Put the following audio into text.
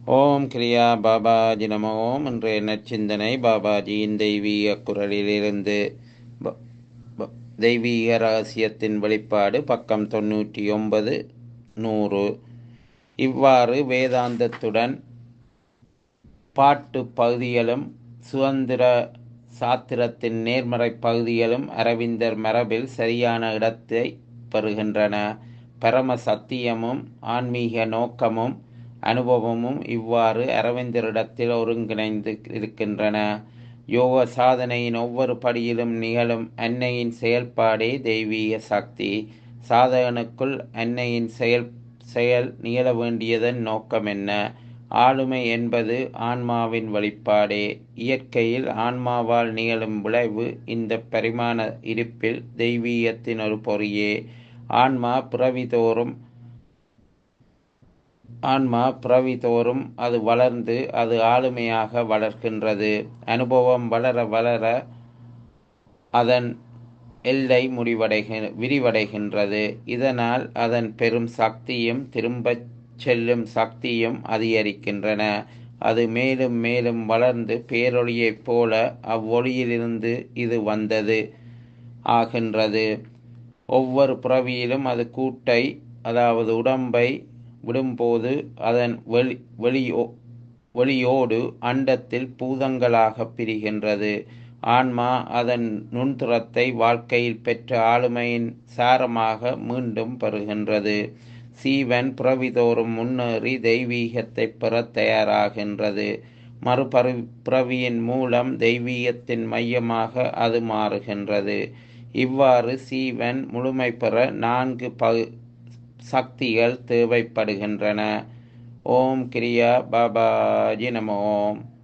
ஓம் கிரியா பாபாஜி நம ஓம் இன்றைய நற்சிந்தனை பாபாஜியின் தெய்வீக குரலிலிருந்து ப- ப- தெய்வீக ரகசியத்தின் வெளிப்பாடு பக்கம் தொண்ணூற்றி ஒன்பது நூறு இவ்வாறு வேதாந்தத்துடன் பாட்டு பகுதிகளும் சுதந்திர சாத்திரத்தின் நேர்மறை பகுதிகளும் அரவிந்தர் மரபில் சரியான இடத்தை பெறுகின்றன பரம சத்தியமும் ஆன்மீக நோக்கமும் அனுபவமும் இவ்வாறு அரவிந்தரிடத்தில் ஒருங்கிணைந்து இருக்கின்றன யோக சாதனையின் ஒவ்வொரு படியிலும் நிகழும் அன்னையின் செயல்பாடே தெய்வீக சக்தி சாதகனுக்குள் அன்னையின் செயல் செயல் நிகழ வேண்டியதன் நோக்கம் என்ன ஆளுமை என்பது ஆன்மாவின் வெளிப்பாடே இயற்கையில் ஆன்மாவால் நிகழும் விளைவு இந்த பரிமாண இருப்பில் தெய்வீகத்தின் ஒரு பொறியே ஆன்மா பிறவிதோறும் ஆன்மா பிறவிதோறும் அது வளர்ந்து அது ஆளுமையாக வளர்க்கின்றது அனுபவம் வளர வளர அதன் எல்லை முடிவடைக விரிவடைகின்றது இதனால் அதன் பெரும் சக்தியும் திரும்பச் செல்லும் சக்தியும் அதிகரிக்கின்றன அது மேலும் மேலும் வளர்ந்து பேரொளியைப் போல அவ்வொளியிலிருந்து இது வந்தது ஆகின்றது ஒவ்வொரு பிறவியிலும் அது கூட்டை அதாவது உடம்பை விடும்போது அதன் வெளி வெளியோ வெளியோடு அண்டத்தில் பூதங்களாக பிரிகின்றது ஆன்மா அதன் நுண்துறத்தை வாழ்க்கையில் பெற்ற ஆளுமையின் சாரமாக மீண்டும் பெறுகின்றது சீவன் பிறவிதோறும் முன்னேறி தெய்வீகத்தை பெற தயாராகின்றது மறுபரு பிறவியின் மூலம் தெய்வீகத்தின் மையமாக அது மாறுகின்றது இவ்வாறு சீவன் முழுமை பெற நான்கு பகு சக்திகள் தேவைப்படுகின்றன ஓம் கிரியா பாபாஜி நம ஓம்